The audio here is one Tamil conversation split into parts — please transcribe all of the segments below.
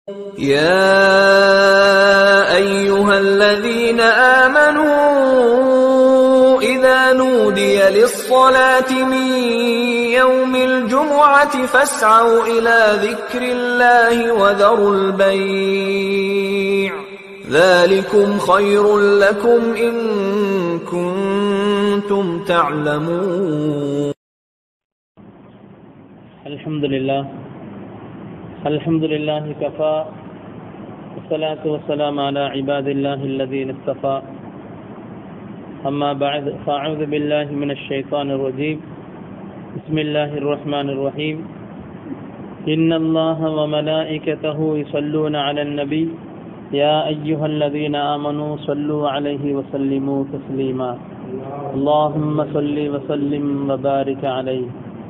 يا ايها الذين امنوا اذا نودي للصلاه من يوم الجمعه فاسعوا الى ذكر الله وذروا البيع ذلكم خير لكم ان كنتم تعلمون الحمد لله الحمد لله كفى والصلاة والسلام على عباد الله الذين اصطفى أما بعد فأعوذ بالله من الشيطان الرجيم بسم الله الرحمن الرحيم إن الله وملائكته يصلون على النبي يا أيها الذين آمنوا صلوا عليه وسلموا تسليما اللهم صل وسلم وبارك عليه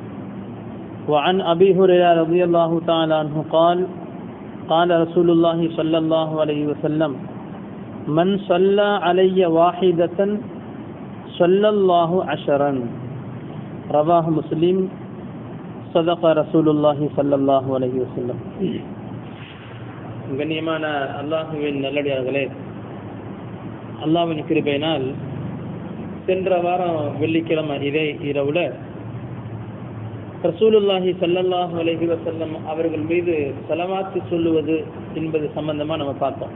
وعن أبي هريرة رضي الله تعالى عنه قال قال رسول الله صلى الله عليه وسلم من صلى علي واحدة صلى الله عشرا رواه مسلم صدق رسول الله صلى الله عليه وسلم கண்ணியமான அல்லாஹுவின் நல்லடியார்களே அல்லாஹ்வின் கிருபையினால் சென்ற வாரம் வெள்ளிக்கிழமை இதே இரவுல ரசூலுல்லாஹி சல்லல்லாஹு அலைஹி வஸல்லம் அவர்கள் மீது சலவாத்து சொல்லுவது என்பது சம்பந்தமா நம்ம பார்த்தோம்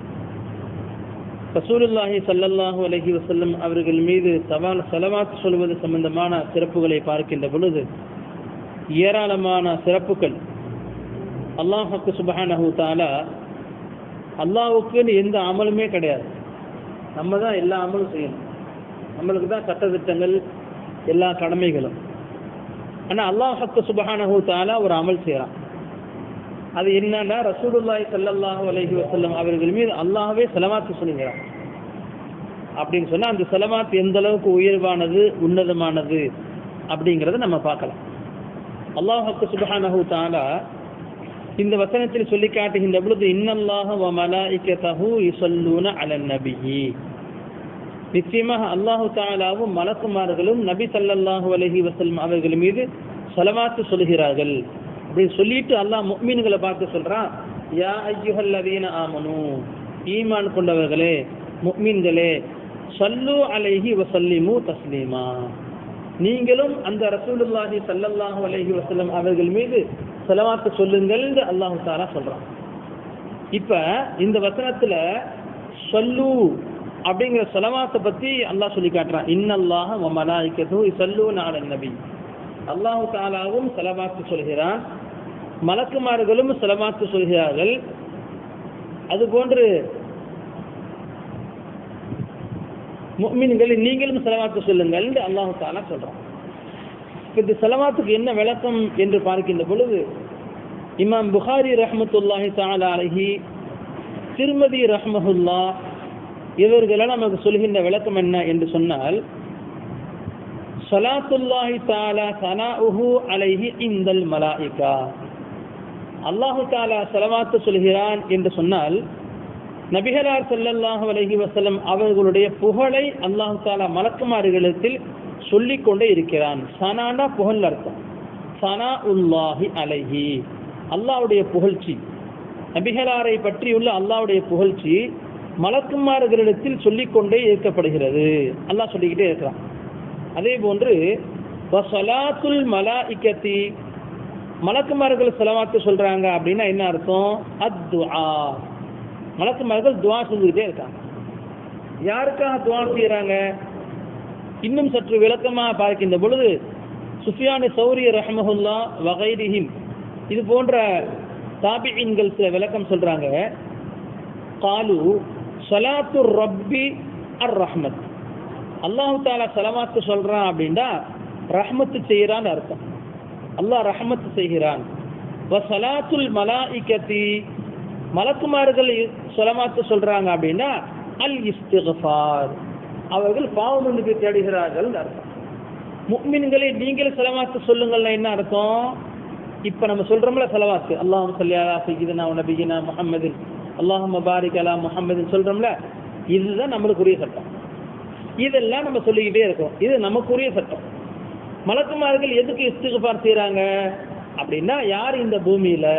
ரசூலுல்லாஹி சல்லல்லாஹு அலைஹி வஸல்லம் அவர்கள் மீது சவால் சலவாத்து சொல்வது சம்பந்தமான சிறப்புகளை பார்க்கின்ற பொழுது ஏராளமான சிறப்புகள் அல்லாஹுக்கு சுபஹானஹு தாலா அல்லாஹ்வுக்குன்னு எந்த அமலுமே கிடையாது நம்ம தான் எல்லா அமலும் செய்யணும் நம்மளுக்கு தான் சட்டத்திட்டங்கள் எல்லா கடமைகளும் ஆனா அல்லாஹத்து சுபஹானஹு தாலா ஒரு அமல் செய்யறான் அது என்னன்னா ரசூலுல்லாஹி ஸல்லல்லாஹு அலைஹி வஸல்லம் அவர்கள் மீது அல்லாஹ்வே செலவாத்து சொல்லுகிறான் அப்படின்னு சொன்னா அந்த செலவாத்து எந்த அளவுக்கு உயர்வானது உன்னதமானது அப்படிங்கறத நம்ம பார்க்கலாம் அல்லாஹுக்கு சுபஹானஹு தாலா இந்த வசனத்தில் சொல்லி காட்டுகின்ற பொழுது இன்னல்லாஹ வ மலாயிகதஹு யுஸல்லூன அலன் நபியி நிச்சயமாக அல்லாஹு தாலாவும் மலக்குமார்களும் நபி சல்லல்லாஹு அலஹி வசல்லம் அவர்கள் மீது சலவாத்து சொல்கிறார்கள் அப்படின்னு சொல்லிட்டு அல்லாஹ் முக்மீன்களை பார்த்து சொல்றான் யா ஐயுஹல்லதீன ஆமனு ஈமான் கொண்டவர்களே முக்மீன்களே சல்லு அலைஹி வசல்லிமு தஸ்லீமா நீங்களும் அந்த ரசூலுல்லாஹி சல்லல்லாஹு அலைஹி வசல்லம் அவர்கள் மீது செலவாத்து சொல்லுங்கள் அல்லாஹு தாலா சொல்றான் இப்ப இந்த வசனத்துல சொல்லு அப்படிங்கிற செலவாத்தை பத்தி அல்லாஹ் சொல்லி காட்டுறான் இன்னல்லாஹ வ மலாயிக்கத்து யுஸல்லூன அலன் நபி அல்லாஹ் தஆலாவும் செலவாத்து சொல்கிறான் மலக்குமார்களும் செலவாத்து சொல்கிறார்கள் அதுபோன்று முஃமின்கள் நீங்களும் செலவாத்து சொல்லுங்கள் என்று அல்லாஹ் தஆலா சொல்றான் இந்த செலவாத்துக்கு என்ன விளக்கம் என்று பார்க்கின்ற பொழுது இமாம் புகாரி ரஹ்மத்துல்லாஹி தஆலா அலைஹி திருமதி ரஹ்மஹுல்லா இவர்களால் நமக்கு சொல்கின்ற விளக்கம் என்ன என்று சொன்னால் சலாத்துல்லாஹி தாலா சனாஉஹு அலைஹி இந்தல் மலாயிகா அல்லாஹு தாலா சலவாத்து சொல்கிறான் என்று சொன்னால் நபிகளார் ஸல்லல்லாஹு அலைஹி வஸல்லம் அவர்களுடைய புகழை அல்லாஹு தாலா மலக்குமார்களுக்கு சொல்லிக் கொண்டே இருக்கிறான் சனானா புகழ் அர்த்தம் சனா உல்லாஹி அலைஹி அல்லாஹ்வுடைய புகழ்ச்சி நபிகளாரை பற்றியுள்ள அல்லாஹ்வுடைய புகழ்ச்சி மலக்குமார்களிடத்தில் சொல்லிக்கொண்டே இருக்கப்படுகிறது அல்லாஹ் சொல்லிக்கிட்டே இருக்கிறான் அதே போன்று வசலாத்துல் மலாஇக்கத்தி மலக்குமார்கள் செலவாத்து சொல்றாங்க அப்படின்னா என்ன அர்த்தம் அத்துஆ மலக்குமார்கள் துவா செஞ்சுக்கிட்டே இருக்காங்க யாருக்காக துவா செய்யறாங்க இன்னும் சற்று விளக்கமாக பார்க்கின்ற பொழுது சுஃபியானு சௌரிய ரஹமஹுல்லா வகைரிஹிம் இது போன்ற தாபியின்கள் சில விளக்கம் சொல்றாங்க காலு சலாத்து ரப்பி அர் ரஹ்மத் அல்லாஹு தாலா சலமாத்து சொல்றான் அப்படின்னா ரஹ்மத்து செய்கிறான்னு அர்த்தம் அல்லாஹ் ரஹ்மத்து செய்கிறான் சலாத்துல் மலாஇக்கத்தி மலக்குமார்கள் சலமாத்து சொல்றாங்க அப்படின்னா அல் இஸ்திகஃபார் அவர்கள் பாவ மன்னிப்பு தேடுகிறார்கள் அர்த்தம் முக்மின்களை நீங்கள் செலவாத்து சொல்லுங்கள்னா என்ன அர்த்தம் இப்ப நம்ம சொல்றோம்ல செலவாத்து அல்லாஹ் சல்லியா சையீதனா நபியினா முஹம்மதின் அல்லாஹ் பாரிக் அலா முஹம்மதின் சொல்றோம்ல இதுதான் நம்மளுக்குரிய சட்டம் இதெல்லாம் நம்ம சொல்லிக்கிட்டே இருக்கோம் இது நமக்குரிய சட்டம் மலக்குமார்கள் எதுக்கு இஸ்திகுபார் செய்றாங்க அப்படின்னா யார் இந்த பூமியில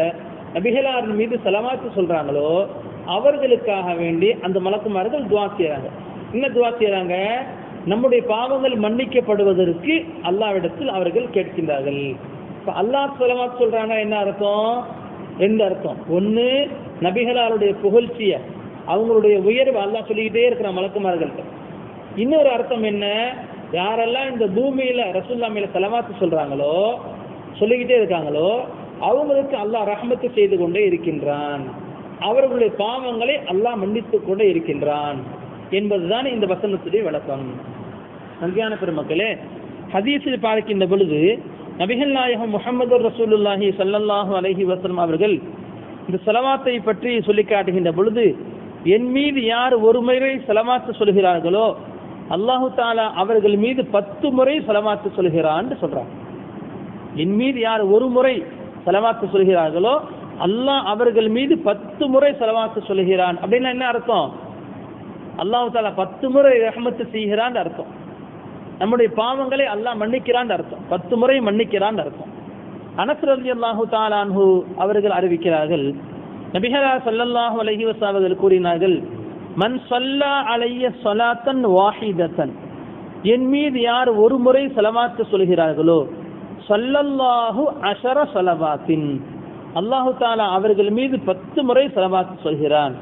நபிகளார் மீது செலவாத்து சொல்றாங்களோ அவர்களுக்காக வேண்டி அந்த மலக்குமார்கள் துவா செய்றாங்க என்ன துவா செய்றாங்க நம்முடைய பாவங்கள் மன்னிக்கப்படுவதற்கு அல்லாவிடத்தில் அவர்கள் கேட்கின்றார்கள் இப்ப அல்லாஹ் செலவாத்து சொல்றாங்க என்ன அர்த்தம் ரெண்டு அர்த்தம் ஒண்ணு நபிகளாருடைய புகழ்ச்சிய அவங்களுடைய உயர்வு அல்லாஹ் சொல்லிக்கிட்டே இருக்கிற மலக்குமார்கள்ட்ட இன்னொரு அர்த்தம் என்ன யாரெல்லாம் இந்த பூமியில ரசூல்லா மேல செலவாத்து சொல்றாங்களோ சொல்லிக்கிட்டே இருக்காங்களோ அவங்களுக்கு அல்லாஹ் ரஹ்மத்து செய்து கொண்டே இருக்கின்றான் அவர்களுடைய பாவங்களை அல்லாஹ் மன்னித்துக் கொண்டே இருக்கின்றான் என்பதுதான் இந்த வசனத்துடைய விளக்கம் நன்றியான பெருமக்களே ஹதீஸில் பார்க்கின்ற பொழுது நபிகள் நாயகம் முகமது ரசூலுல்லாஹி ஸல்லல்லாஹு அலைஹி வஸல்லம் அவர்கள் இந்த செலவாத்தை பற்றி சொல்லி காட்டுகின்ற பொழுது என் மீது யார் ஒரு முறை செலவாத்து சொல்கிறார்களோ அல்லாஹு தாலா அவர்கள் மீது பத்து முறை செலவாத்து சொல்கிறான்னு சொல்றாங்க என் மீது யார் ஒரு முறை செலவாத்து சொல்கிறார்களோ அல்லாஹ் அவர்கள் மீது பத்து முறை செலவாத்து சொல்கிறான் அப்படின்னா என்ன அர்த்தம் அல்லாஹு தாலா பத்து முறை ரஹமத்து செய்கிறான் அர்த்தம் நம்முடைய பாவங்களை அல்லாஹ் மன்னிக்கிறான் அர்த்தம் பத்து முறை மன்னிக்கிறான் அர்த்தம் அனஸ் ரலியல்லாஹு தாலான்ஹு அவர்கள் அறிவிக்கிறார்கள் நபிஹரா ஸல்லல்லாஹு அலைஹி வஸல்லம் அவர்கள் கூறினார்கள் மன் ஸல்லா அலைய ஸலாத்தன் வாஹிதத்தன் என் மீது யார் ஒரு முறை செலவாத்து சொல்கிறார்களோ ஸல்லல்லாஹு அஷர ஸலவாத்தின் அல்லாஹு தாலா அவர்கள் மீது பத்து முறை செலவாத்து சொல்கிறான்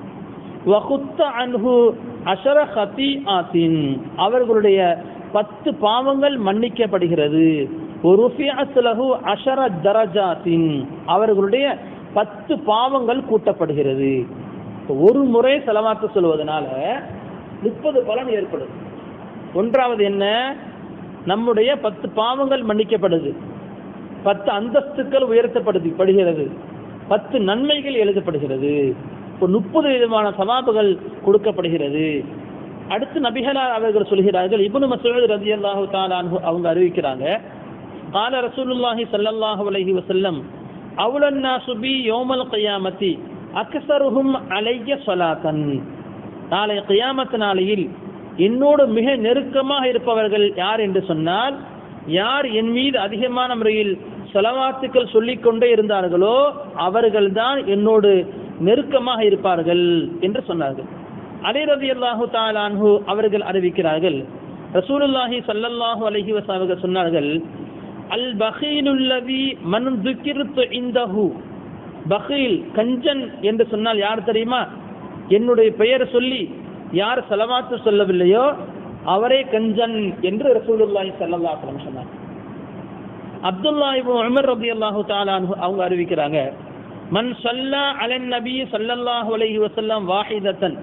வகுத்த அன்ஹு அஷர ஹதி ஆத்தின் அவர்களுடைய பத்து பாவங்கள் மன்னிக்கப்படுகிறது ஒரு லஹு அஷர தரஜாத்தின் அவர்களுடைய பத்து பாவங்கள் கூட்டப்படுகிறது ஒரு முறை செலவாத்து சொல்வதனால முப்பது பலன் ஏற்படுது ஒன்றாவது என்ன நம்முடைய பத்து பாவங்கள் மன்னிக்கப்படுது பத்து அந்தஸ்துக்கள் உயர்த்தப்படுது படுகிறது பத்து நன்மைகள் எழுதப்படுகிறது இப்போ முப்பது விதமான சவாபுகள் கொடுக்கப்படுகிறது அடுத்து நபிகளார் அவர்கள் சொல்கிறார்கள் இப்னு மசூத் ரலியல்லாஹு தஆலா அன்ஹு அவங்க அறிவிக்கிறாங்க قال رسول الله صلى الله عليه وسلم اول الناس بي يوم القيامه اكثرهم علي صلاه நாளை கியாமத் நாளையில் என்னோடு மிக நெருக்கமாக இருப்பவர்கள் யார் என்று சொன்னால் யார் என் மீது அதிகமான முறையில் செலவாத்துக்கள் சொல்லிக் கொண்டே இருந்தார்களோ அவர்கள்தான் என்னோடு நெருக்கமாக இருப்பார்கள் என்று சொன்னார்கள் அலி ரதி அல்லாஹு தாலான்ஹு அவர்கள் அறிவிக்கிறார்கள் ரசூலுல்லாஹி ஸல்லல்லாஹு அலைஹி வஸல்லம் அவர்கள் சொன்னார்கள் அல் பகீலுல்லதி மன் துக்கிர்து இந்தஹு பகீல் கஞ்சன் என்று சொன்னால் யார் தெரியுமா என்னுடைய பெயர் சொல்லி யார் செலவாத்து சொல்லவில்லையோ அவரே கஞ்சன் என்று ரசூலுல்லாஹி ஸல்லல்லாஹு அலைஹி வஸல்லம் சொன்னார் அப்துல்லா இப்னு உமர் ரலியல்லாஹு தஆலா அன்ஹு அவங்க அறிவிக்கிறாங்க மன் ஸல்லா அலன் நபி ஸல்லல்லாஹு அலைஹி வஸல்லம் வாஹிதத்தன்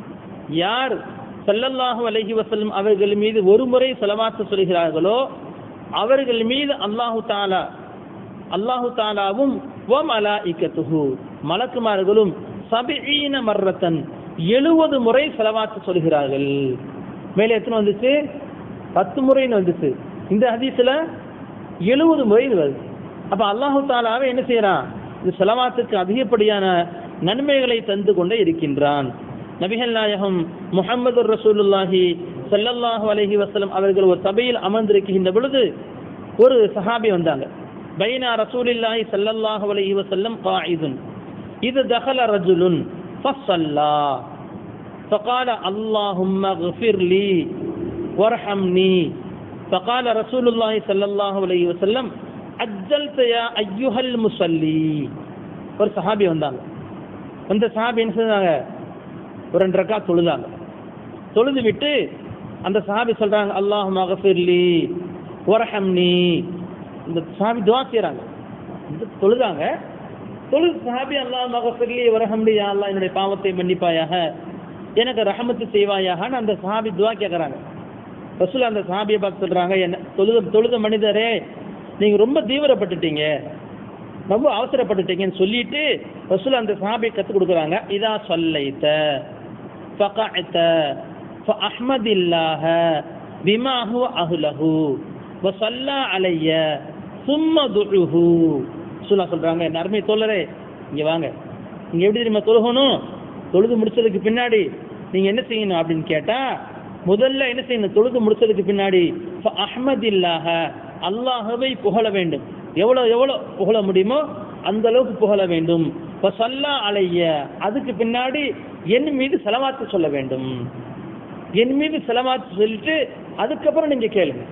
யார் ஸல்லல்லாஹு அலைஹி வஸல்லம் அவர்கள் மீது ஒரு முறை செலவாத்து சொல்கிறார்களோ அவர்கள் மீது அல்லாஹு தாலா அல்லாஹு தாலாவும் வ மலாஇக்கத்துஹு மலக்குமார்களும் சபிஈன மர்ரத்தன் எழுபது முறை செலவாத்து சொல்கிறார்கள் மேலே எத்தனை வந்துச்சு பத்து முறைன்னு வந்துச்சு இந்த ஹதீஸ்ல எழுபது முறை வருது அப்ப அல்லாஹு தாலாவே என்ன செய்யறான் இந்த செலவாத்துக்கு அதிகப்படியான நன்மைகளை தந்து கொண்டே இருக்கின்றான் நபிகள் நாயகம் முகமது ரசூலுல்லாஹி ஸல்லல்லாஹு அலைஹி வஸல்லம் அவர்கள் ஒரு சபையில் அமர்ந்திருக்கின்ற பொழுது ஒரு சஹாபி வந்தாங்க பைனா ரசூலில்லாஹி ஸல்லல்லாஹு அலைஹி வஸல்லம் காயிதுன் இது தகல ரஜுலுன் ஃபஸல்லா فقال اللهم اغفر لي وارحمني فقال رسول الله صلى الله عليه وسلم அஜ்ஜல்த யா ஐயுஹல் முசல்லி ஒரு சஹாபி வந்தாங்க அந்த சஹாபி என்ன செஞ்சாங்க ஒரு ரெண்டு ரக்கா தொழுதாங்க தொழுது விட்டு அந்த சஹாபி சொல்றாங்க அல்லாஹ் மகஃபிர்லி வரஹம்னி இந்த சஹாபி துவா செய்றாங்க இந்த தொழுதாங்க தொழுது சஹாபி அல்லாஹ் மகஃபிர்லி வரஹம்லி யா அல்லாஹ் என்னுடைய பாவத்தை மன்னிப்பாயாக எனக்கு ரஹமத்து செய்வாயாகன்னு அந்த சஹாபி துவா கேட்குறாங்க ரசூல் அந்த சஹாபியை பார்த்து சொல்றாங்க என்ன தொழுத தொழுத மனிதரே நீங்க ரொம்ப தீவிரப்பட்டுட்டீங்க ரொம்ப அவசரப்பட்டுட்டீங்கன்னு சொல்லிட்டு ரசூல் அந்த சஹாபியை கற்றுக் கொடுக்குறாங்க இதா சொல்லைத்த فقعت فأحمد الله بما هو أهله وصلى علي ثم دعوه ரசூலா சொல்றாங்க என் அருமை தோழரே இங்க வாங்க இங்க எப்படி தெரியுமா தொழுகணும் தொழுது முடிச்சதுக்கு பின்னாடி நீங்க என்ன செய்யணும் அப்படின்னு கேட்டா முதல்ல என்ன செய்யணும் தொழுது முடிச்சதுக்கு பின்னாடி அஹ்மதில்லாஹ அல்லாஹவை புகழ வேண்டும் எவ்வளவு எவ்வளவு புகழ முடியுமோ அந்த அளவுக்கு புகழ வேண்டும் இப்ப சொல்லா அலைய அதுக்கு பின்னாடி என் மீது செலவாத்து சொல்ல வேண்டும் என் மீது செலவாத்து சொல்லிட்டு அதுக்கப்புறம் நீங்க கேளுங்க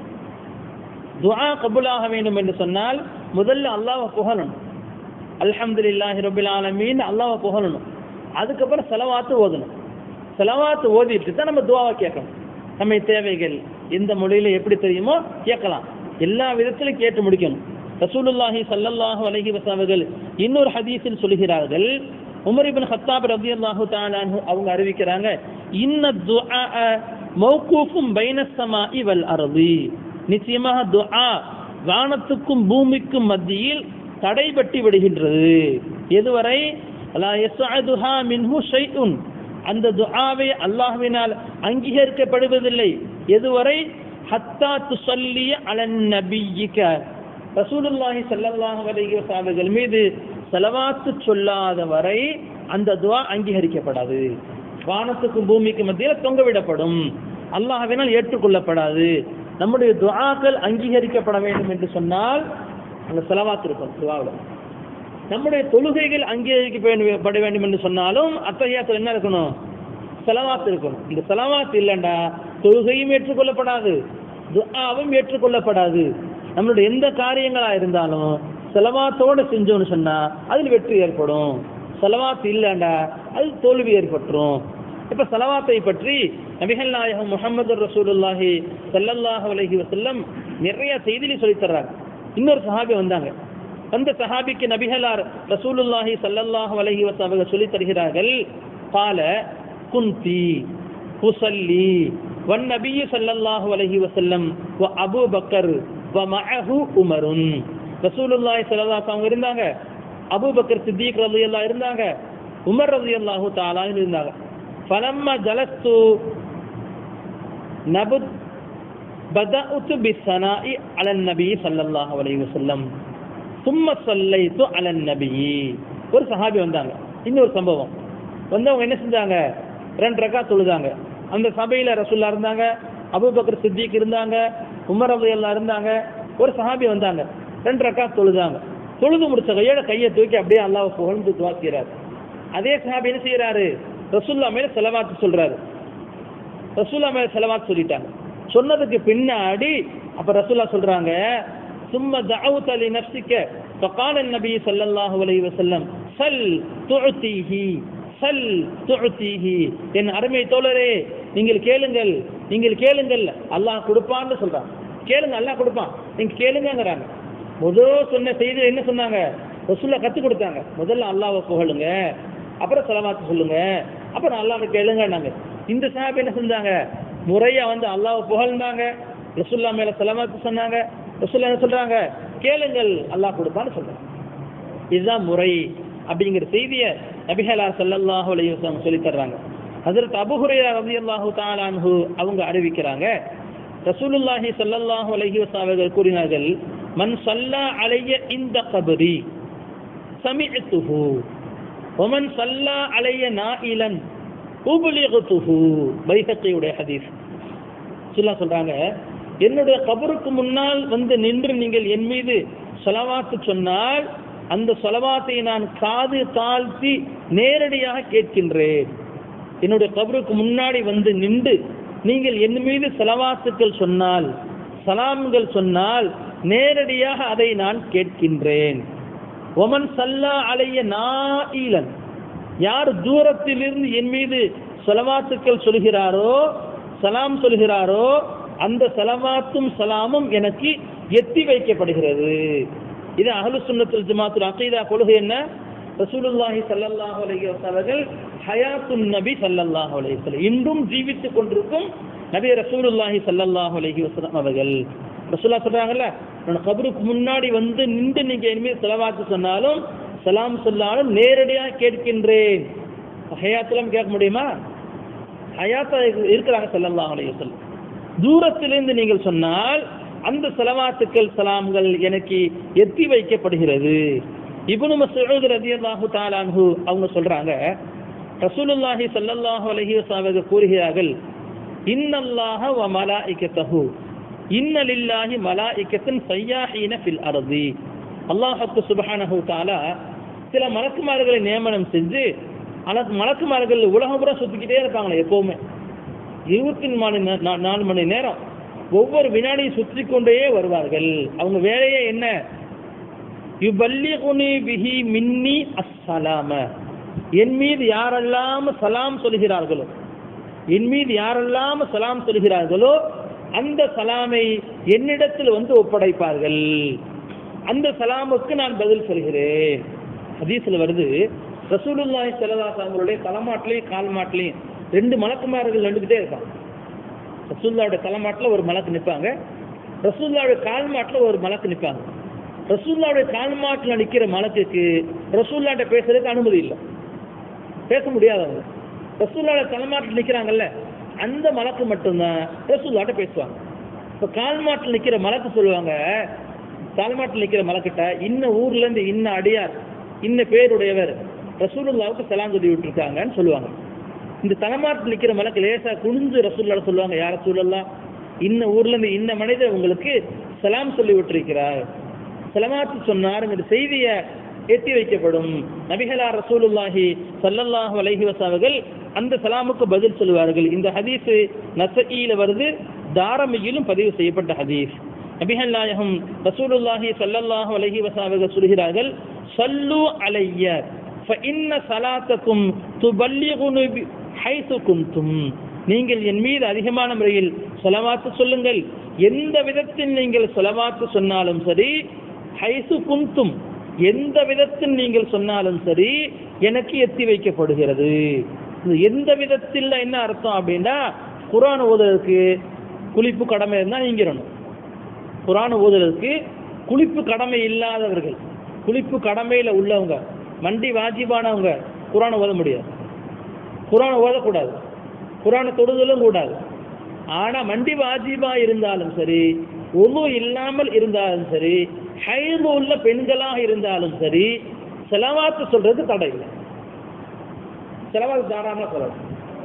துஆ கபூலாக வேண்டும் என்று சொன்னால் முதல்ல அல்லாஹ்வை புகழணும் அல்ஹம்துலில்லாஹி ரபில் ஆலமீன் அல்லாஹ்வை புகழணும் அதுக்கப்புறம் செலவாத்து ஓதணும் செலவாத்து ஓதிட்டு தான் நம்ம துஆவை கேட்கணும் நம்ம தேவைகள் எந்த மொழியில எப்படி தெரியுமோ கேட்கலாம் எல்லா விதத்திலும் கேட்டு முடிக்கணும் ரசூலுல்லாஹி ஸல்லல்லாஹு அலைஹி வஸல்லம் அவர்கள் இன்னொரு ஹதீஸில் சொல்கிறார்கள் உமர் இப்னு ஹத்தாப் ரலியல்லாஹு தஆலா அன்ஹு அவங்க அறிவிக்கிறாங்க இன்ன துஆ மௌகூஃபும் பைனஸ் ஸமாஇ வல் அர்தி நிச்சயமாக துஆ வானத்துக்கும் பூமிக்கும் மத்தியில் தடைபட்டு விடுகின்றது எதுவரை லா யஸ்அதுஹா மின்ஹு ஷைஉன் அந்த துஆவை அல்லாஹ்வினால் அங்கீகரிக்கப்படுவதில்லை எதுவரை ஹத்தா துஸல்லி அலன் நபிய்யிக ரசூலுல்லாஹி ஸல்லல்லாஹு அலைஹி வஸல்லம் அவர்கள் மீது ஸலவாத்து சொல்லாத வரை அந்த துஆ அங்கீகரிக்கப்படாது வானத்துக்கும் பூமிக்கும் மத்தியில் தொங்கவிடப்படும் அல்லாஹ்வினால் ஏற்றுக்கொள்ளப்படாது நம்முடைய துஆக்கள் அங்கீகரிக்கப்பட வேண்டும் என்று சொன்னால் அந்த செலவாத்து இருக்கும் துஆவில் நம்முடைய தொழுகைகள் அங்கீகரிக்கப்பட வேண்டும் என்று சொன்னாலும் அத்தகையத்தில் என்ன இருக்கணும் செலவாத்து இருக்கணும் இந்த செலவாத்து இல்லைண்டா தொழுகையும் ஏற்றுக்கொள்ளப்படாது துஆவும் ஏற்றுக்கொள்ளப்படாது நம்மளுடைய எந்த காரியங்களா இருந்தாலும் செலவாத்தோடு செஞ்சோம்னு சொன்னா அதில் வெற்றி ஏற்படும் செலவாத்து இல்லைண்டா அது தோல்வி ஏற்பட்டுரும் இப்ப செலவாத்தை பற்றி நபிகள் நாயகம் முகமது ரசூலுல்லாஹி ஸல்லல்லாஹு அலைஹி வஸல்லம் நிறைய செய்திகளை சொல்லித் தர்றாங்க இன்னொரு சஹாபி வந்தாங்க அந்த சஹாபிக்கு நபிகளார் ரசூலுல்லாஹி ஸல்லல்லாஹு அலைஹி வஸல்லம் அவர்கள் சொல்லித் தருகிறார்கள் قال குந்தி உஸல்லி والنبي صلى الله عليه وسلم وابو بكر ومعه عمر ரசூலுல்லாஹி ஸல்லல்லாஹு அலைஹி அவங்க இருந்தாங்க அபூபக்கர் சித்திக் ரலியல்லாஹு இருந்தாங்க உமர் ரலியல்லாஹு தஆலா இருந்தாங்க فلما جلست نبت بدأت بالثناء على النبي صلى الله عليه وسلم ثم صليت على النبي ஒரு சஹாபி வந்தாங்க இன்னொரு சம்பவம் வந்தவங்க என்ன செஞ்சாங்க ரெண்டு ரக்கா தொழுதாங்க அந்த சபையில ரசூல்லா இருந்தாங்க அபூபக்கர் சித்திக் இருந்தாங்க உமர் அபு எல்லாம் இருந்தாங்க ஒரு சஹாபி வந்தாங்க ரெண்டு ரக்கா தொழுதாங்க தொழுது முடிச்ச கையோட கையை தூக்கி அப்படியே அல்லாஹ் புகழ்ந்து துவாக்கிறார் அதே சஹாபி என்ன செய்யறாரு ரசூல்லா மேல செலவாத்து சொல்றாரு ரசூல்லா மேல செலவாத்து சொல்லிட்டாங்க சொன்னதுக்கு பின்னாடி அப்ப ரசூல்லா சொல்றாங்க சும்ம தஅவுத லி நஃப்ஸிக فقال النبي صلى الله عليه وسلم சல் துஅதீஹி சல் துஅதீஹி என் அருமை தோழரே நீங்கள் கேளுங்கள் நீங்கள் கேளுங்கள் அல்லாஹ் கொடுப்பான்னு சொல்றான் கேளுங்க அல்லாஹ் கொடுப்பான் நீங்க கேளுங்கங்கறாங்க முதல் சொன்ன செய்தி என்ன சொன்னாங்க ரசூல்லா கத்து கொடுத்தாங்க முதல்ல அல்லாஹ்வை புகழுங்க அப்புறம் செலவாத்து சொல்லுங்க அப்புறம் அல்லாஹ் கேளுங்கன்னாங்க இந்த சாஹிப் என்ன செஞ்சாங்க முறையா வந்து அல்லாஹ் புகழ்ந்தாங்க ரசுல்லா மேல செலவாத்து சொன்னாங்க ரசுல்லா என்ன சொல்றாங்க கேளுங்கள் அல்லாஹ் கொடுப்பான்னு சொல்றாங்க இதுதான் முறை அப்படிங்கிற செய்தியை நபிஹலார் ஸல்லல்லாஹு அலைஹி வஸல்லம் சொல்லி தர்றாங்க ஹஜரத் அபூ ஹுரைரா ரலியல்லாஹு தஆலா அன்ஹு அவங்க அறிவிக்கிறாங்க ரசூலுல்லாஹி ஸல்லல்லாஹு அலைஹி வஸல்லம் அவர்கள் கூறினார்கள் மன் ஸல்லா அலைய இந்த கபரி சமிஅத்துஹு ஒமன் சல்லா அலைய நாயிலன் உபலிகத்துஹு பைஹக்கியுடைய ஹதீஸ் சொல்லா சொல்றாங்க என்னுடைய கபருக்கு முன்னால் வந்து நின்று நீங்கள் என் மீது சொலவாத்து சொன்னால் அந்த சொலவாத்தை நான் காது தாழ்த்தி நேரடியாக கேட்கின்றேன் என்னுடைய கபருக்கு முன்னாடி வந்து நின்று நீங்கள் என் மீது செலவாத்துக்கள் சொன்னால் சலாம்கள் சொன்னால் நேரடியாக அதை நான் கேட்கின்றேன் ஒமன் சல்லா அலைய நாயிலன் யார் தூரத்திலிருந்து என் மீது செலவாத்துக்கள் சொல்கிறாரோ சலாம் சொல்கிறாரோ அந்த செலவாத்தும் சலாமும் எனக்கு எத்தி வைக்கப்படுகிறது இது அஹ்லு சுன்னத்துல் ஜமாத்துல் அகீதா கொள்கை என்ன ரசூலுல்லாஹி ஸல்லல்லாஹு அலைஹி வஸல்லம் ஹயாத்துன் நபி ஸல்லல்லாஹு அலைஹி வஸல்லம் இன்றும் ஜீவித்துக் கொண்டிருக்கும் நபி ரசூலுல்லாஹி ஸல்லல்லாஹு அலைஹி வஸல்லம் அவர்கள் ரசூலா சொல்றாங்கல்ல நான் கபருக்கு முன்னாடி வந்து நின்று நீங்க இனிமேல் செலவாத்து சொன்னாலும் சலாம் சொன்னாலும் நேரடியாக கேட்கின்றேன் ஹயாத்துலாம் கேட்க முடியுமா ஹயாத்தா இருக்கிறாங்க ஸல்லல்லாஹு அலைஹி வஸல்லம் தூரத்திலிருந்து நீங்கள் சொன்னால் அந்த செலவாத்துக்கள் சலாம்கள் எனக்கு எத்தி வைக்கப்படுகிறது இப்னு மஸ்ஊத் ரலியல்லாஹு தஆலா அன்ஹு அவங்க சொல்றாங்க ரசூலுல்லாஹி ஸல்லல்லாஹு அலைஹி வஸல்லம் கூறுகிறார்கள் இன்னல்லாஹ வ மலாயிகத்தஹு இன்ன லில்லாஹி மலாயிகத்தன் சய்யாஹீன ஃபில் அர்தி அல்லாஹத்து சுபஹானஹு தாலா சில மலக்குமார்களை நியமனம் செஞ்சு அந்த மலக்குமார்கள் உலகம் பூரா சுத்திக்கிட்டே இருப்பாங்களே எப்பவுமே இருபத்தி நாலு நே- நா- நாலு மணி நேரம் ஒவ்வொரு வினாடியும் சுற்றி கொண்டே வருவார்கள் அவங்க வேலையே என்ன யுபல்லிகுனி பிஹி மின்னி அஸ்ஸலாம என் மீது யாரெல்லாம் சலாம் சொல்கிறார்களோ என் மீது யாரெல்லாம் சலாம் சொல்கிறார்களோ அந்த சலாமை என்னிடத்தில் வந்து ஒப்படைப்பார்கள் அந்த சலாமுக்கு நான் பதில் சொல்கிறேன் ஹதீஸ்ல வருது ரசூலுல்லாஹி ஸல்லல்லாஹு அலைஹி அவங்களுடைய தலைமாட்டிலையும் கால் மாட்டிலையும் ரெண்டு மலக்குமார்கள் நின்றுக்கிட்டே இருப்பாங்க ரசூல்லாவோட தலைமாட்டில் ஒரு மலக்கு நிற்பாங்க ரசூல்லாவோட கால் மாட்டில் ஒரு மலக்கு நிற்பாங்க ரசூல்லாவுடைய கால் மாட்டில் நிற்கிற மலக்குக்கு ரசூல்லாட்ட பேசுறதுக்கு அனுமதி இல்லை பேச முடியாது அவங்க ரசூல்லாவோட தலைமாட்டில் நிற்கிறாங்கல்ல அந்த மலக்கு மட்டும்தான் ரசூல்லாட்ட பேசுவாங்க இப்போ கால் மாட்டில் நிற்கிற மலக்கு சொல்லுவாங்க தலைமாட்டில் நிற்கிற மலக்கிட்ட இன்ன ஊர்ல இருந்து இன்ன அடியார் இன்ன பேருடையவர் ரசூலுல்லாவுக்கு சலாம் சொல்லி விட்டுருக்காங்கன்னு சொல்லுவாங்க இந்த தலைமாட்டில் நிற்கிற மலக்கு லேசா குனிஞ்சு ரசூல்லா சொல்லுவாங்க யார சூழல்லாம் இன்ன ஊர்ல இருந்து இன்ன மனிதர் உங்களுக்கு சலாம் சொல்லி விட்டிருக்கிறார் சலமாத்து சொன்னாருங்கிற செய்தியை எட்டி வைக்கப்படும் நபிகளார் ரசூலுல்லாஹி ஸல்லல்லாஹு அலைஹி வஸல்லம் அந்த சலாமுக்கு பதில் சொல்லுவார்கள் இந்த ஹதீஸ் நசஈல வருது தாரமியிலும் பதிவு செய்யப்பட்ட ஹதீஸ் நபிகள் நாயகம் ரசூலுல்லாஹி ஸல்லல்லாஹு அலைஹி வஸல்லம் சொல்கிறார்கள் சல்லு அலைய فإن صلاتكم تبلغني حيث كنتم நீங்கள் என் மீது அதிகமான முறையில் சொலவாத்து சொல்லுங்கள் எந்த விதத்தில் நீங்கள் சொலவாத்து சொன்னாலும் சரி ஹைசு குந்தும் எந்த விதத்தில் நீங்கள் சொன்னாலும் சரி எனக்கு எத்தி வைக்கப்படுகிறது இது எந்த விதத்தில் என்ன அர்த்தம் அப்படின்னா குரான் ஓதுறதுக்கு குளிப்பு கடமை இருந்தால் நீங்கிடணும் குரான் ஓதுறதுக்கு குளிப்பு கடமை இல்லாதவர்கள் குளிப்பு கடமையில் உள்ளவங்க மண்டி வாஜிபானவங்க குரான் ஓத முடியாது குரான் ஓதக்கூடாது குரானை தொடுதலும் கூடாது ஆனா மண்டி வாஜிபா இருந்தாலும் சரி ஒழு இல்லாமல் இருந்தாலும் சரி ஹைது உள்ள பெண்களாக இருந்தாலும் சரி செலவாத்து சொல்றது தடை இல்லை செலவாத்து தாராளமாக சொல்லலாம்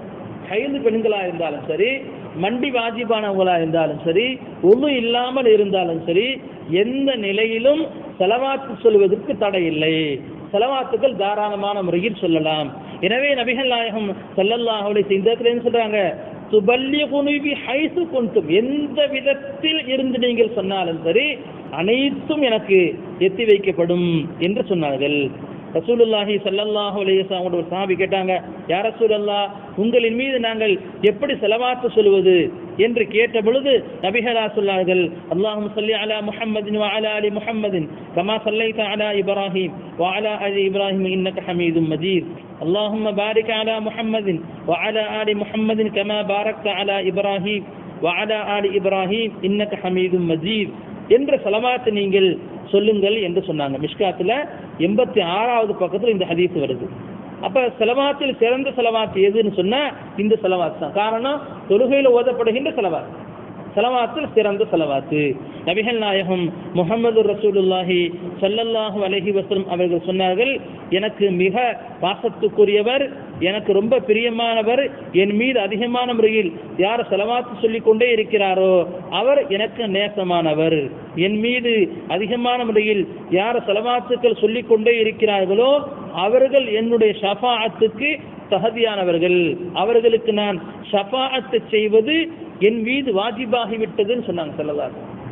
ஹைது பெண்களா இருந்தாலும் சரி மண்டி வாஜிபானவங்களா இருந்தாலும் சரி ஒழு இல்லாமல் இருந்தாலும் சரி எந்த நிலையிலும் செலவாத்து சொல்வதற்கு தடை இல்லை செலவாத்துக்கள் தாராளமான முறையில் சொல்லலாம் எனவே நபிகள் நாயகம் ஸல்லல்லாஹு அலைஹி வஸல்லம் இந்த சொல்றாங்க துபல்லிகுனி பி ஹைசு குன்தும் எந்த விதத்தில் இருந்து நீங்கள் சொன்னாலும் சரி அனைத்தும் எனக்கு எத்தி வைக்கப்படும் என்று சொன்னார்கள் ரசூலுல்லாஹி ஸல்லல்லாஹு அலைஹி வஸல்லம் ஒரு சாபி கேட்டாங்க யா ரசூலல்லாஹ் உங்களின் மீது நாங்கள் எப்படி செலவாத்து சொல்வது என்று கேட்ட பொழுது நபிகளா சொன்னார்கள் அல்லாஹும் சொல்லி அலா முஹம்மதின் வ அலா அலி முஹம்மதின் கமா சல்லைத அலா இப்ராஹிம் வ அலா அலி இப்ராஹிம் இன்னக ஹமீதும் மஜீத் اللهم بارك على محمد وعلى آل محمد كما باركت على إبراهيم وعلى آل إبراهيم إنك حميد مجيد என்ற சலவாத்தை நீங்கள் சொல்லுங்கள் என்று சொன்னாங்க மிஷ்காத்துல எண்பத்தி ஆறாவது பக்கத்துல இந்த ஹதீஸ் வருது அப்ப செலவாத்தில் சிறந்த செலவாத்து எதுன்னு சொன்னா இந்த செலவாத்து தான் காரணம் தொழுகையில் ஓதப்படுகின்ற செலவாத்து செலவாத்தில் சிறந்த செலவாத்து நபிகள் நாயகம் முகமது ரசூலுல்லாஹி ஸல்லல்லாஹு அலைஹி வஸல்லம் அவர்கள் சொன்னார்கள் எனக்கு மிக பாசத்துக்குரியவர் எனக்கு ரொம்ப பிரியமானவர் என் மீது அதிகமான முறையில் யார் செலவாத்து சொல்லிக் கொண்டே இருக்கிறாரோ அவர் எனக்கு நேசமானவர் என் மீது அதிகமான முறையில் யார் செலவாத்துக்கள் சொல்லிக் கொண்டே இருக்கிறார்களோ அவர்கள் என்னுடைய ஷஃபாஅத்துக்கு தகுதியானவர்கள் அவர்களுக்கு நான் ஷஃபாஅத்து செய்வது என் மீது வாஜிபாகிவிட்டதுன்னு சொன்னாங்க சொல்லலாம்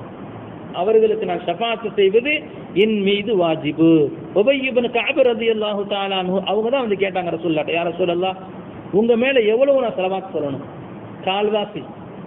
அவர்களுக்கு நான் ஷஃபாத்து செய்வது என் மீது வாஜிபு உபய்யபன் கஅபர் ரலியல்லாஹு தஆலா அன்ஹு அவங்க தான் வந்து கேட்டாங்க ரசூலுல்லாஹ் யா ரசூலல்லாஹ் உங்க மேல எவ்வளவு நான் செலவாத்து சொல்லணும் கால்வாசி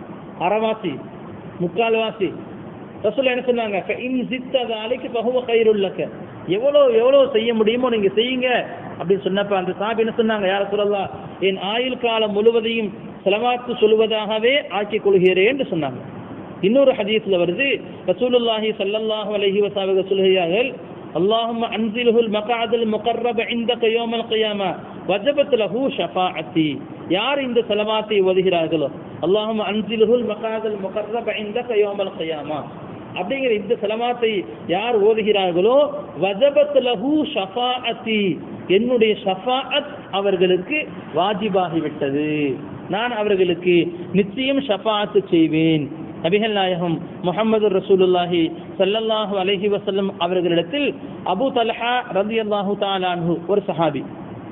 அறவாசி முக்கால்வாசி ரசூல் என்ன சொன்னாங்க இன் சித்தத அலைக்கு பகுவ கயிறுள்ளக்க எவ்வளோ எவ்வளோ செய்ய முடியுமோ நீங்க செய்யுங்க அப்படின்னு சொன்னப்ப அந்த சாபி என்ன சொன்னாங்க யார சொல்லலாம் என் ஆயுள் காலம் முழுவதையும் செலவாத்து சொல்வதாகவே ஆக்கிக் கொள்கிறேன் என்று சொன்னாங்க இன்னொரு ஹதீஸ்ல வருது ரசூலுல்லாஹி ஸல்லல்லாஹு அலைஹி வஸல்லம் சொல்கிறார்கள் اللهم انزله المقعد المقرب عندك يوم القيامه وجبت له شفاعتي யார் இந்த செலவாத்தை ஓதுகிறார்களோ اللهم انزله المقعد المقرب عندك يوم القيامه அப்படிங்கிற இந்த செலவாத்தை யார் ஓதுகிறார்களோ வஜபத் லஹு ஷஃபாஅத்தி என்னுடைய ஷஃபாஅத் அவர்களுக்கு வாஜிபாகிவிட்டது நான் அவர்களுக்கு நிச்சயம் ஷஃபாஅத்து செய்வேன் நபிகள் நாயகம் முகமது ரசூலுல்லாஹி ஸல்லல்லாஹு அலைஹி வஸல்லம் அவர்களிடத்தில் அபூ தல்ஹா ரலியல்லாஹு தஆலா அன்ஹு ஒரு சஹாபி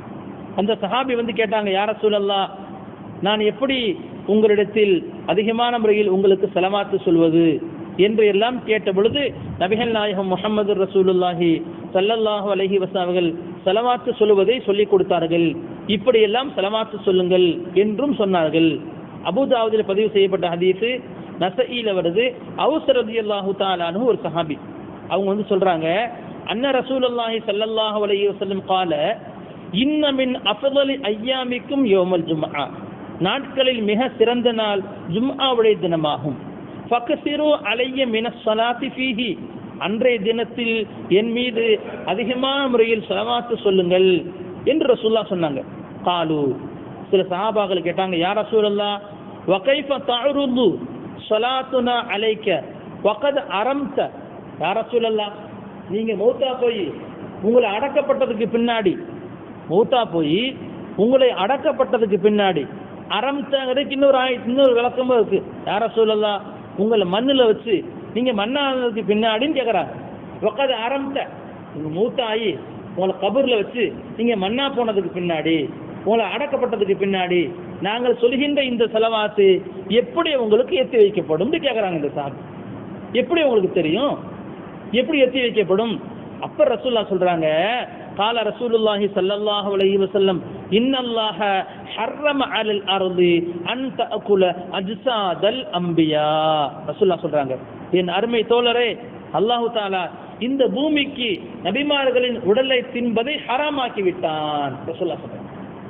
அந்த சஹாபி வந்து கேட்டாங்க யார சூழல்லா நான் எப்படி உங்களிடத்தில் அதிகமான முறையில் உங்களுக்கு சலமாத்து சொல்வது என்று எல்லாம் கேட்ட பொழுது நபிகள் நாயகம் முகமது ரசூலுல்லாஹி ஸல்லல்லாஹு அலைஹி வஸல்லம் அவர்கள் சலமாத்து சொல்லுவதை சொல்லிக் கொடுத்தார்கள் இப்படியெல்லாம் சலமாத்து சொல்லுங்கள் என்றும் சொன்னார்கள் அபூதாவுதில் பதிவு செய்யப்பட்ட ஹதீஸு நசஈல வருது அவுசர் ரலியல்லாஹு தஆலானு ஒரு சஹாபி அவங்க வந்து சொல்றாங்க அன்ன ரசூலுல்லாஹி ஸல்லல்லாஹு அலைஹி வஸல்லம் قال இன்ன மின் அஃதலி ஐயாமிக்கும் யௌமல் ஜும்ஆ நாட்களில் மிக சிறந்த நாள் ஜும்ஆவுடைய தினமாகும் ஃபக்ஸிரு அலைய மின ஸலாத்தி ஃபீஹி அன்றைய தினத்தில் என் மீது அதிகமான முறையில் ஸலவாத்து சொல்லுங்கள் என்று ரசூல்லா சொன்னாங்க காலு சில சஹாபாக்கள் கேட்டாங்க யார் ரசூலல்லா வகைஃப தஅருது ஸலாத்துனா அலைக்க வகத் அரம்த யார் ரசூலல்லா நீங்க மௌத்தா போய் உங்களை அடக்கப்பட்டதுக்கு பின்னாடி மௌத்தா போய் உங்களை அடக்கப்பட்டதுக்கு பின்னாடி அரம்தங்கிறதுக்கு இன்னொரு ஆய- இன்னொரு விளக்கமும் இருக்கு யார சொல்லலாம் உங்களை மண்ணில் வச்சு நீங்க மண்ணானதுக்கு பின்னாடின்னு கேட்குறாங்க உக்காது ஆரம்பித்த உங்க மூத்தாயி உங்களை கபூர்ல வச்சு நீங்க மண்ணா போனதுக்கு பின்னாடி உங்களை அடக்கப்பட்டதுக்கு பின்னாடி நாங்கள் சொல்கின்ற இந்த செலவாத்து எப்படி உங்களுக்கு எத்தி வைக்கப்படும் கேட்குறாங்க இந்த சாமி எப்படி உங்களுக்கு தெரியும் எப்படி எத்தி வைக்கப்படும் அப்ப ரசூல்லா சொல்றாங்க கால ரசூலுல்லாஹி ஸல்லல்லாஹு அலைஹி வஸல்லம் இன்னல்லாஹ ஹர்ரம அலல் அர்தி அன் தஅகுல அஜ்சாதல் அம்பியா ரசூல்லா சொல்றாங்க என் அருமை தோழரே அல்லாஹு தாலா இந்த பூமிக்கு நபிமார்களின் உடலை தின்பதை ஹராமாக்கி விட்டான் ரசூல்லா சொல்றாங்க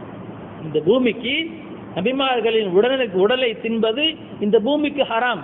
இந்த பூமிக்கு நபிமார்களின் உடலை உடலை தின்பது இந்த பூமிக்கு ஹராம்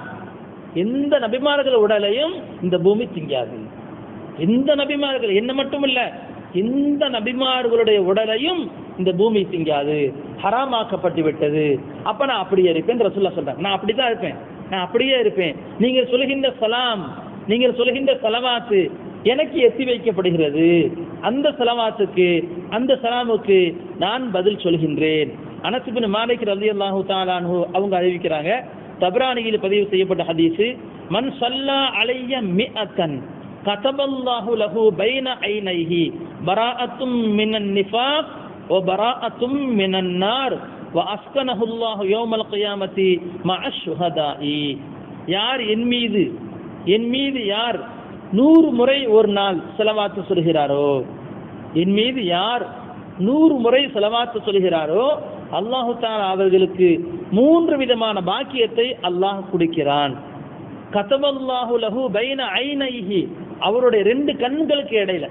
எந்த நபிமார்கள் உடலையும் இந்த பூமி திங்காது எந்த நபிமார்கள் என்ன மட்டும் இல்ல எந்த நபிமார்களுடைய உடலையும் இந்த பூமி திங்காது ஹராமாக்கப்பட்டு விட்டது அப்ப நான் அப்படியே இருப்பேன் ரசூல்லா சொல்றாங்க நான் அப்படிதான் இருப்பேன் நான் அப்படியே இருப்பேன் நீங்கள் சொல்கின்ற சலாம் நீங்கள் சொல்கின்ற சலவாத்து எனக்கு எத்தி வைக்கப்படுகிறது அந்த சலவாத்துக்கு அந்த சலாமுக்கு நான் பதில் சொல்கின்றேன் அனசுபின் மாலிக் ரலி அல்லாஹு தாலானு அவங்க அறிவிக்கிறாங்க தப்ரானியில் பதிவு செய்யப்பட்ட ஹதீஸ் மன் சல்லா அலைய மிஅத்தன் கதபல்லாஹு லஹு பைன ஐனைஹி பராஅத்தும் மினன் நிஃபாக் வ பராஅத்தும் மினன் நார் வ அஸ்கனஹு அல்லாஹு யௌமல் கியாமத்தி மஅ ஷுஹதாஇ யார் என் மீது என் மீது யார் நூறு முறை ஒரு நாள் செலவாத்து சொல்கிறாரோ என் மீது யார் நூறு முறை செலவாத்து சொல்கிறாரோ அல்லாஹு தாலா அவர்களுக்கு மூன்று விதமான பாக்கியத்தை அல்லாஹ் கொடுக்கிறான் கதவல்லாஹு லஹு பைன ஐனைஹி அவருடைய ரெண்டு கண்களுக்கு இடையில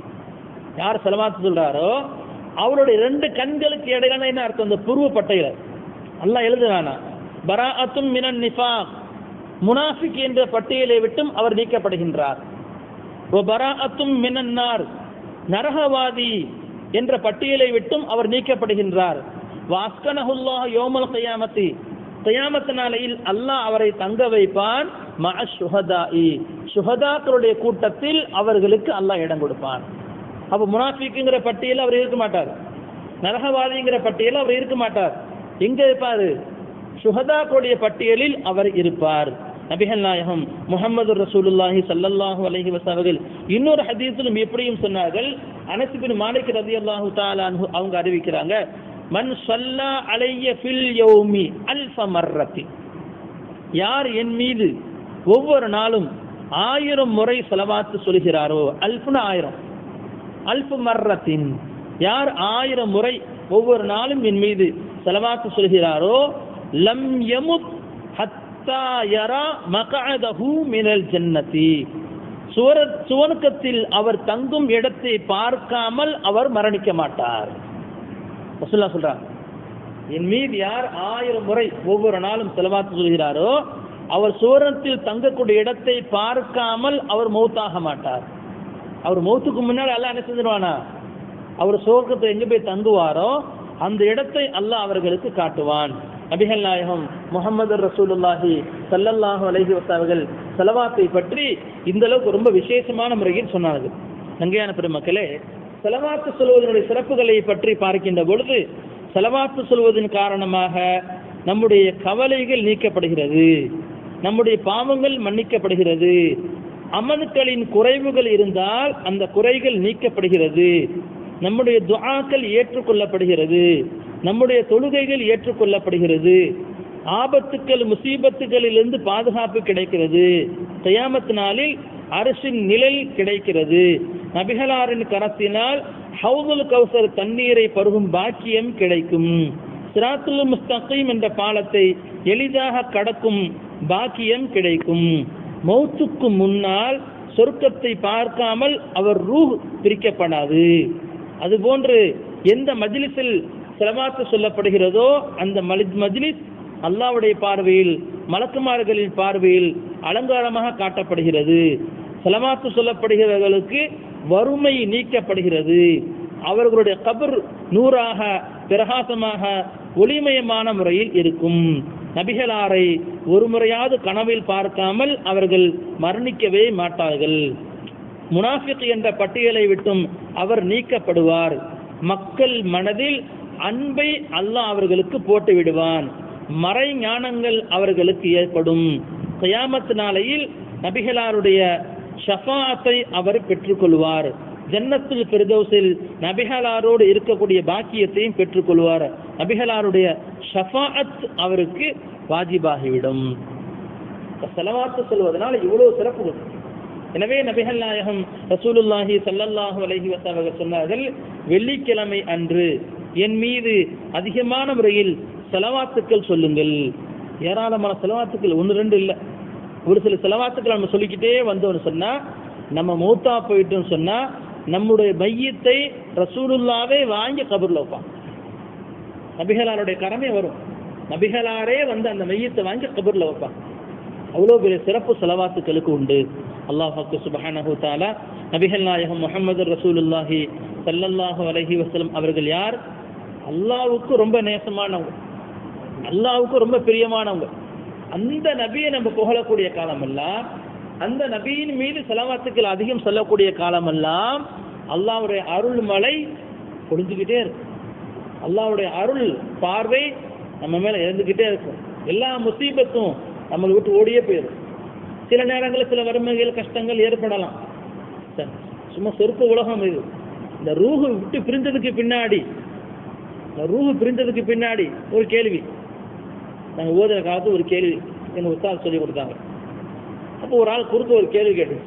யார் செலவாத்து சொல்றாரோ அவருடைய ரெண்டு கண்களுக்கு இடையில என்ன அர்த்தம் இந்த புருவ பட்டையில அல்லாஹ் எழுதுறானா பராஅத்தும் மினன் நிஃபாக் முனாஃபிக் என்ற பட்டியலை விட்டும் அவர் நீக்கப்படுகின்றார் பராஅத்தும் மினன் நார் நரகவாதி என்ற பட்டியலை விட்டும் அவர் நீக்கப்படுகின்றார் வாஸ்கனஹுல்லாஹ் யோமல் கயாமத்தி கயாமத் நாளையில் அல்லாஹ் அவரை தங்க வைப்பான் மஅ ஷுஹதாஇ ஷுஹதாக்களுடைய கூட்டத்தில் அவர்களுக்கு அல்லாஹ் இடம் கொடுப்பான் அப்ப முனாஃபிக்குங்கிற பட்டியலில் அவர் இருக்க மாட்டார் நரகவாதிங்கிற பட்டியலில் அவர் இருக்க மாட்டார் எங்க இருப்பாரு சுஹதாக்களுடைய பட்டியலில் அவர் இருப்பார் நபிகள் நாயகம் முகமது ரசூலுல்லாஹி ஸல்லல்லாஹு அலைஹி வஸல்லம் அவர்கள் இன்னொரு ஹதீஸிலும் எப்படியும் சொன்னார்கள் அனஸ் பின் மாலிக் ரலியல்லாஹு தஆலா அன்ஹு அவங்க அறிவிக்கிறாங்க மன் ஸல்லா அலைய ஃபில் யௌமி அல்ஃப மர்ரத்தி யார் என் மீது ஒவ்வொரு நாளும் ஆயிரம் முறை செலவாத்து சொல்கிறாரோ அல்ஃப்னு ஆயிரம் அல்ஃபு மர்ரத்தின் யார் ஆயிரம் முறை ஒவ்வொரு நாளும் என் மீது செலவாத்து சொல்கிறாரோ லம் யமுத் ஹத்தா யரா மகஅதஹு மினல் ஜன்னதி சுவர சுவனுக்கத்தில் அவர் தங்கும் இடத்தை பார்க்காமல் அவர் மரணிக்க மாட்டார் ரசூல்லா சொல்றாங்க என் மீது யார் ஆயிரம் முறை ஒவ்வொரு நாளும் செலவாத்து சொல்கிறாரோ அவர் சுவனத்தில் தங்கக்கூடிய இடத்தை பார்க்காமல் அவர் மௌத்தாக மாட்டார் அவர் மௌத்துக்கு முன்னாடி அல்லாஹ் என்ன செஞ்சிருவானா அவர் சுவர்க்கத்தை எங்க போய் தங்குவாரோ அந்த இடத்தை அல்லாஹ் அவர்களுக்கு காட்டுவான் நபிகள் நாயகம் முகமது ரசூலுல்லாஹி ஸல்லல்லாஹு அலைஹி வஸல்லம் அவர்கள் செலவாத்தை பற்றி இந்த அளவுக்கு ரொம்ப விசேஷமான முறையில் சொன்னார்கள் நங்கையான பெருமக்களே செலவாத்து சொல்வதனுடைய சிறப்புகளை பற்றி பார்க்கின்ற பொழுது செலவாத்து சொல்வதன் காரணமாக நம்முடைய கவலைகள் நீக்கப்படுகிறது நம்முடைய பாவங்கள் மன்னிக்கப்படுகிறது அமலுக்களின் குறைவுகள் இருந்தால் அந்த குறைகள் நீக்கப்படுகிறது நம்முடைய துஆக்கள் ஏற்றுக்கொள்ளப்படுகிறது நம்முடைய தொழுகைகள் ஏற்றுக்கொள்ளப்படுகிறது ஆபத்துக்கள் முசீபத்துகளிலிருந்து பாதுகாப்பு கிடைக்கிறது கயாமத் நாளில் அரசின் நிழல் கிடைக்கிறது நபிகளாரின் கரத்தினால் ஹவுதுல் கௌசர் தண்ணீரை பருகும் பாக்கியம் கிடைக்கும் சிராத்துல் முஸ்தகீம் என்ற பாலத்தை எளிதாக கடக்கும் பாக்கியம் கிடைக்கும் மௌத்துக்கு முன்னால் சொர்க்கத்தை பார்க்காமல் அவர் ரூஹ் பிரிக்கப்படாது அதுபோன்று எந்த மஜ்லிஸில் செலவாத்து சொல்லப்படுகிறதோ அந்த மலி- மஜ்லிஸ் அல்லாஹ்வுடைய பார்வையில் மலக்குமார்களின் பார்வையில் அலங்காரமாக காட்டப்படுகிறது செலவாத்து சொல்லப்படுகிறவர்களுக்கு வறுமை நீக்கப்படுகிறது அவர்களுடைய கபர் நூறாக பிரகாசமாக ஒளிமயமான முறையில் இருக்கும் நபிகளாரை ஒரு முறையாவது கனவில் பார்க்காமல் அவர்கள் மரணிக்கவே மாட்டார்கள் முனாஃபிக் என்ற பட்டியலை விட்டும் அவர் நீக்கப்படுவார் மக்கள் மனதில் அன்பை அல்லாஹ் அவர்களுக்கு போட்டு விடுவான் மறை ஞானங்கள் அவர்களுக்கு ஏற்படும் கியாமத் நாளையில் நபிகளாருடைய ஷஃபாத்தை அவர் பெற்றுக்கொள்வார் ஜன்னத்துல் ஃபிர்தௌஸில் நபிகளாரோடு இருக்கக்கூடிய பாக்கியத்தையும் பெற்றுக்கொள்வார் நபிகளாருடைய ஷஃபாஅத் அவருக்கு வாஜிபாகிவிடும் செலவாத்து சொல்வதனால இவ்வளவு சிறப்பு எனவே நபிகள் நாயகம் ரசூலுல்லாஹி ஸல்லல்லாஹு அலைஹி வஸல்லம் அவர்கள் சொன்னார்கள் வெள்ளிக்கிழமை அன்று என் மீது அதிகமான முறையில் செலவாத்துக்கள் சொல்லுங்கள் ஏராளமான செலவாத்துக்கள் ஒன்று ரெண்டு இல்லை ஒரு சில செலவாத்துக்கள் நம்ம சொல்லிக்கிட்டே வந்தோம்னு சொன்னா நம்ம மூத்தா போயிட்டோம்னு சொன்னா நம்முடைய மையத்தை ரசூலுல்லாவே வாங்கி கபூர்ல வைப்பான் நபிகளாருடைய கடமை வரும் நபிகளாரே வந்து அந்த மையத்தை வாங்கி கபூர்ல வைப்பான் அவ்வளோ பெரிய சிறப்பு செலவாத்துக்களுக்கு உண்டு அல்லாஹாக்கு சுபஹானஹு தாலா நபிகள் நாயகம் முகமது ரசூலுல்லாஹி ஸல்லல்லாஹு அலைஹி வஸல்லம் அவர்கள் யார் அல்லாஹ்வுக்கு ரொம்ப நேசமானவங்க அல்லாஹ்வுக்கு ரொம்ப பிரியமானவங்க அந்த நபியை நம்ம புகழக்கூடிய காலமெல்லாம் அந்த நபியின் மீது செலவாத்துக்கள் அதிகம் சொல்லக்கூடிய காலமெல்லாம் அல்லாஹ்வுடைய அருள் மலை பொழிஞ்சுக்கிட்டே இருக்கும் அல்லாஹ்வுடைய அருள் பார்வை நம்ம மேல இருந்துகிட்டே இருக்கும் எல்லா முசீபத்தும் நம்மளை விட்டு ஓடியே போயிடும் சில நேரங்களில் சில வறுமைகள் கஷ்டங்கள் ஏற்படலாம் ச- சும்மா சொற்ப உலகம் இது இந்த ரூஹு விட்டு பிரிஞ்சதுக்கு பின்னாடி இந்த ரூஹு பிரிஞ்சதுக்கு பின்னாடி ஒரு கேள்வி நாங்கள் ஓதுற காலத்து ஒரு கேள்வி எங்க உஸ்தாத் சொல்லி கொடுத்தாங்க அப்போ ஒரு ஆள் குறுக்க ஒரு கேள்வி கேட்டுச்சு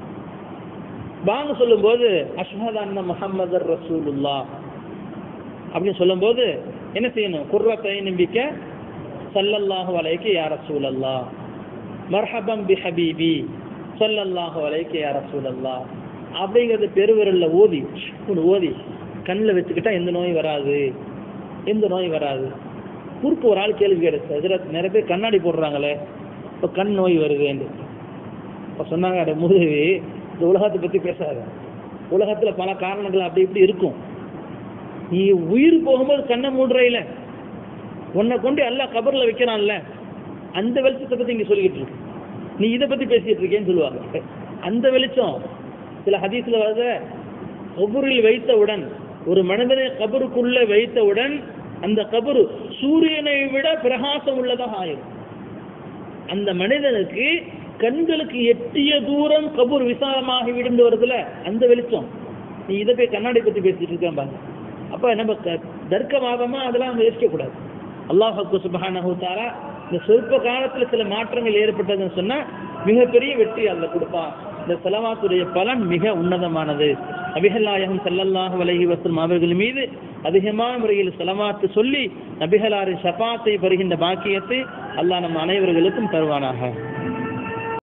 பாங்க சொல்லும்போது அஷ்ஹது அன்ன முஹம்மதர் ரசூலுல்லா அப்படின்னு சொல்லும்போது என்ன செய்யணும் குர்ரத்தை நம்பிக்க சல்லல்லாஹு அலைக்கு யா ரசூலல்லா மர்ஹபம் பி ஹபீபி சல்லல்லாஹு அலைக்கு யா ரசூலல்லா அப்படிங்கிறது பெருவிரல்ல ஓதி ஒன்று ஓதி கண்ணில் வச்சுக்கிட்டா எந்த நோய் வராது எந்த நோய் வராது குறுக்கு ஒரு ஆள் கேள்வி கேடுச்சு அதில் நிறைய பேர் கண்ணாடி போடுறாங்களே இப்போ கண் நோய் வருதுன்னு இப்போ சொன்னாங்க அட முதுகு இந்த உலகத்தை பற்றி பேசாத உலகத்தில் பல காரணங்கள் அப்படி இப்படி இருக்கும் நீ உயிர் போகும்போது கண்ணை மூடுறையில உன்னை கொண்டு எல்லாம் கபர்ல வைக்கிறான்ல அந்த வெளிச்சத்தை பத்தி இங்க சொல்லிக்கிட்டு இருக்கு நீ இதை பத்தி பேசிட்டு இருக்கேன்னு சொல்லுவாங்க அந்த வெளிச்சம் சில ஹதீஸ்ல வருது கபூரில் வைத்தவுடன் ஒரு மனிதனை கபருக்குள்ள வைத்தவுடன் அந்த கபரு சூரியனை விட பிரகாசம் உள்ளதாக ஆயிரும் அந்த மனிதனுக்கு கண்களுக்கு எட்டிய தூரம் கபூர் விசாலமாகி விடுந்து வருதுல அந்த வெளிச்சம் நீ இதை போய் கண்ணாடி பத்தி பேசிட்டு இருக்கேன் பாருங்க அப்ப நம்ம க- தர்க்கவாதமா அதெல்லாம் நம்ம யோசிக்க கூடாது அல்லாஹ் சுபஹானஹு தஆலா இந்த சொற்ப காலத்துல சில மாற்றங்கள் ஏற்பட்டதுன்னு சொன்னா மிகப்பெரிய வெற்றி அல்ல கொடுப்பான் இந்த செலவாத்துடைய பலன் மிக உன்னதமானது நபிகள் நாயகம் ஸல்லல்லாஹு அலைஹி வஸல்லம் அவர்கள் மீது அதிகமான முறையில் செலவாத்து சொல்லி நபிகளாரின் ஷபாத்தை பெறுகின்ற பாக்கியத்தை அல்லாஹ் நம் அனைவர்களுக்கும் தருவானாக